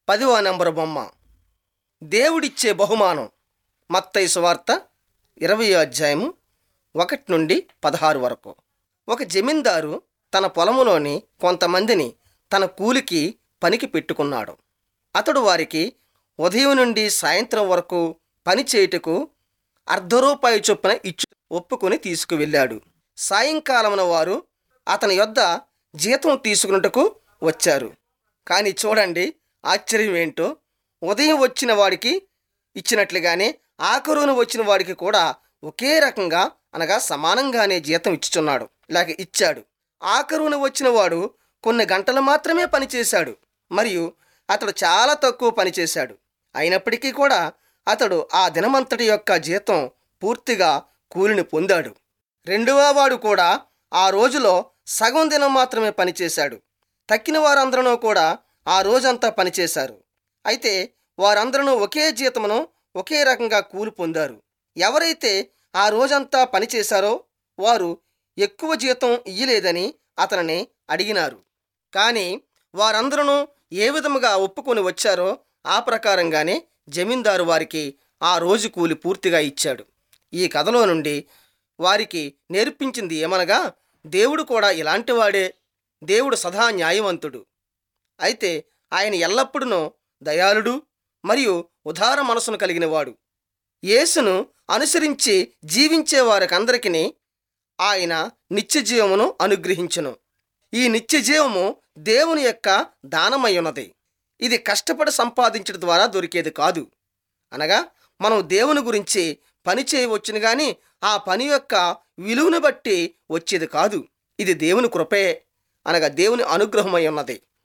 పదివ number బొమ్మ దేవుడిచ్చే బహుమానం మత్తయి సువార్త ఇరవై అధ్యాయము ఒకటి నుండి పదహారు వరకు ఒక జమీందారు తన పొలములోని కొంతమందిని తన కూలికి పనికి పెట్టుకున్నాడు అతడు వారికి ఉదయం నుండి సాయంత్రం వరకు పని చేయుటకు అర్ధ రూపాయి చొప్పున ఇచ్చు ఒప్పుకొని తీసుకువెళ్ళాడు సాయంకాలమున వారు అతని యొద్ద జీతం తీసుకున్నట్టుకు వచ్చారు కానీ చూడండి ఆశ్చర్యం ఏంటో ఉదయం వచ్చిన వాడికి ఇచ్చినట్లుగానే ఆఖరున వచ్చిన వాడికి కూడా ఒకే రకంగా అనగా సమానంగానే జీతం ఇచ్చుచున్నాడు ఇలాగ ఇచ్చాడు ఆఖరున వచ్చిన వాడు కొన్ని గంటలు మాత్రమే పనిచేశాడు మరియు అతడు చాలా తక్కువ పనిచేశాడు అయినప్పటికీ కూడా అతడు ఆ దినమంతటి యొక్క జీతం పూర్తిగా కూలిని పొందాడు రెండవ వాడు కూడా ఆ రోజులో సగం దినం మాత్రమే పనిచేశాడు తక్కిన వారందరూ కూడా ఆ రోజంతా పనిచేశారు అయితే వారందరూ ఒకే జీతమును ఒకే రకంగా కూలి పొందారు ఎవరైతే ఆ రోజంతా పనిచేశారో వారు ఎక్కువ జీతం ఇయ్యలేదని అతనిని అడిగినారు కానీ వారందరూ ఏ విధముగా ఒప్పుకొని వచ్చారో ఆ ప్రకారంగానే జమీందారు వారికి ఆ రోజు కూలి పూర్తిగా ఇచ్చాడు ఈ కథలో నుండి వారికి నేర్పించింది ఏమనగా దేవుడు కూడా ఇలాంటివాడే దేవుడు సదా న్యాయవంతుడు అయితే ఆయన ఎల్లప్పుడూ దయాళుడు మరియు ఉదార మనసును కలిగినవాడు యేసును అనుసరించి జీవించే వారికందరికీ ఆయన నిత్యజీవమును అనుగ్రహించును ఈ నిత్యజీవము దేవుని యొక్క దానమై ఉన్నది ఇది కష్టపడి సంపాదించడం ద్వారా దొరికేది కాదు అనగా మనం దేవుని గురించి పని చేయవచ్చును కానీ ఆ పని యొక్క విలువను బట్టి వచ్చేది కాదు ఇది దేవుని కృపే అనగా దేవుని అనుగ్రహమై ఉన్నది